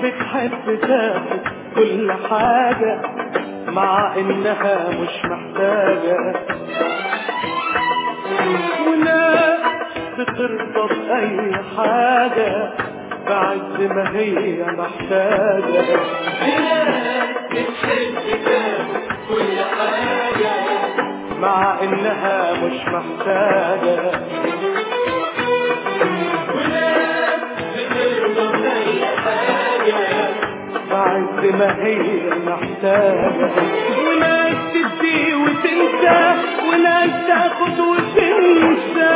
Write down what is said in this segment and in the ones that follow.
بتحب تاخد كل حاجة مع انها مش محتاجة وناس بترضى بأي حاجة بعد ما هي محتاجة كل حاجة مع انها مش محتاجة بترضى بأي حاجة بعد ما هي محتاجة وناس تدي وتنسى وناس تاخد وتنسى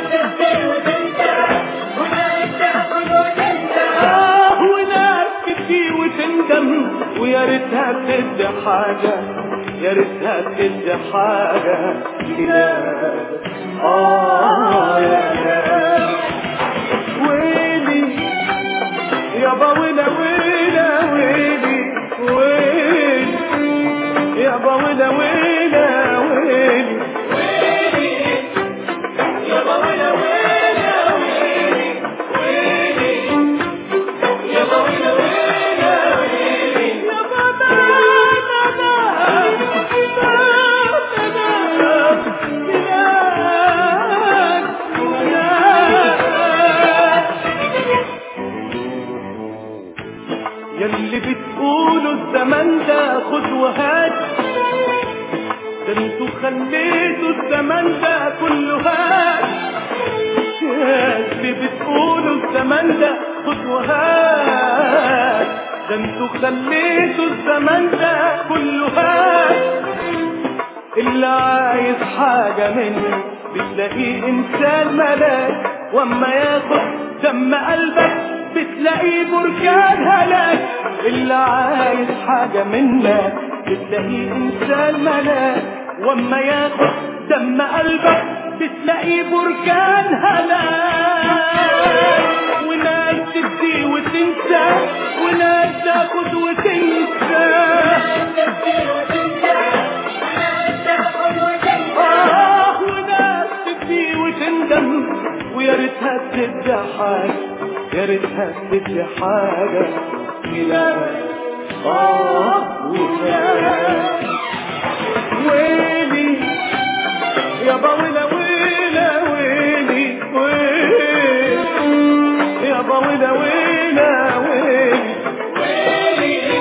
آه وناس تدي وتندم ويا ريتها بتدي حاجة يا ريتها بتدي حاجة يا آه يا يا ويلي يابا ويلا ويلا ويلي ويلي يابا ويلا ويلا ويلي يابا لا لا يلي بتقولوا الزمن ده خد وهات ده انتوا خليتوا الزمن ده كله هات يلي بتقولوا الزمن ده خد وهات ده انتوا خليتوا الزمن ده كله هات اللي عايز حاجة منه بتلاقيه إنسان ملاك وأما ياخد دم قلبك بتلاقيه بركان هلاك اللي عايز حاجة منك بتلاقيه إنسان ملاك وأما ياخد دم قلبك بتلاقيه بركان هلاك وناس تدي وتنسى وناس تاخد وتنسى آه وناس تبكي وتندم ويا ريتها تدي حاجة يا ريتها تدي حاجة إلى آه ويا ويلي يابا ويلا ويلا ويلي ويلي يابا ويلا ويلا ويلي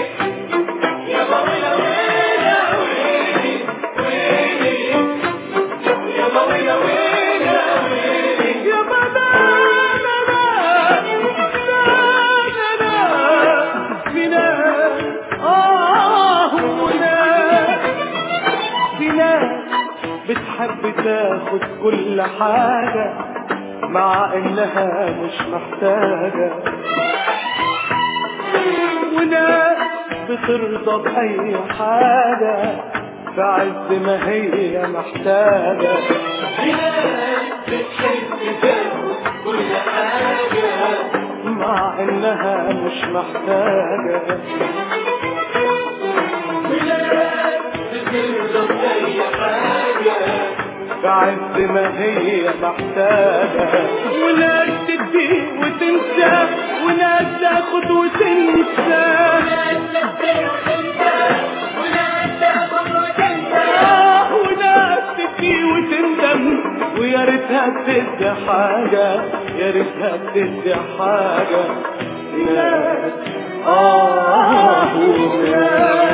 يابا لا لا لا لا لا في ناس آه وناس في ناس بتحب تاخد كل حاجة مع انها مش محتاجة وناس بترضى بأي حاجة في عز ما هي محتاجة كل حاجة مع انها مش محتاجة بترضى بأي حاجة في عز ما هي محتاجة وناس تدي وتنسى وناس تاخد وتنسى آه وناس تبكي وتندم ويا ريتها بتدي حاجة يا ريتها بتدي حاجة ناس آه وناس